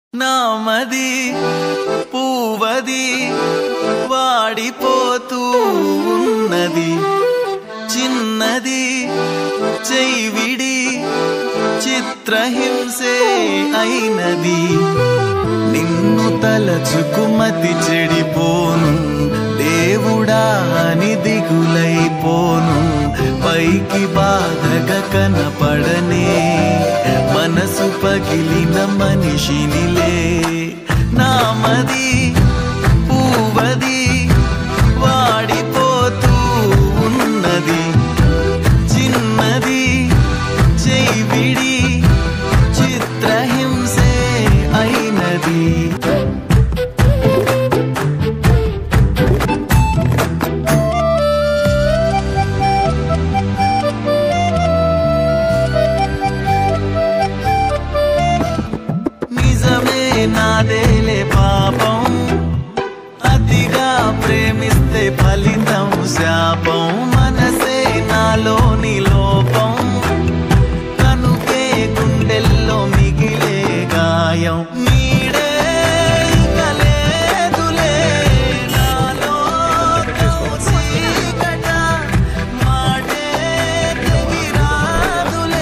నామది పూవది వాడిపోతూ ఉన్నది చిన్నది చెయ్విడి చిత్రహింసే అయినది నిన్ను తలచుకుమతి చెడిపోను దేవుడా అని దిగులైపోను పైకి బాధగా కనపడనే మనసు పగిలిన మనిషినిలే నామది పూవది వాడిపోతూ ఉన్నది చిన్నది చెయ్విడి చిత్రహింసే అయినది నిజమే నాదేలే పాపం అతిగా ప్రేమిస్తే ఫలితం శాపం మనసే నాలోని లోపం కనుకే గుండెల్లో మిగిలే గాయం నీడే ఇక లేదులే నాలో చీకట మాటే తెగిరాదులే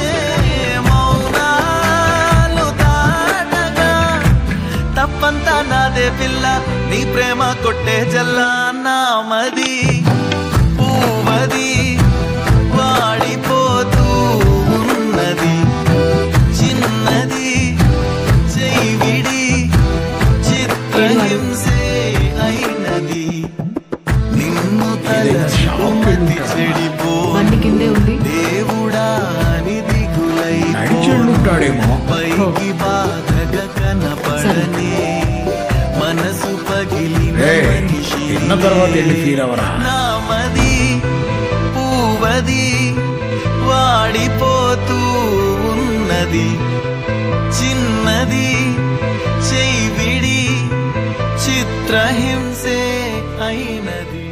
మౌనాలు దాటగా తప్పంతా నాదే పిల్ల నీ ప్రేమ కొట్టే జల్లా నామది పూవది వాడిపోతూ ఉన్నది చిన్నది చెయ్విడి చిత్రహింసే అయినది నిన్ను తలచుకుమతి చెడిపో బండి కిందే ఉంది దేవుడా అని దిగులై నడిచెళ్ళుంటాడేమో. పైకి బాధగా కనపడనే మనసు పగిలిన ఏయ్, మనిషి తిన్న తర్వాత వెళ్ళి ఫీల్ అవ్వరా? నామది పూవది వాడిపోతూ ఉన్నది చిన్నది చెయ్విడి చిత్రహింసే అయినది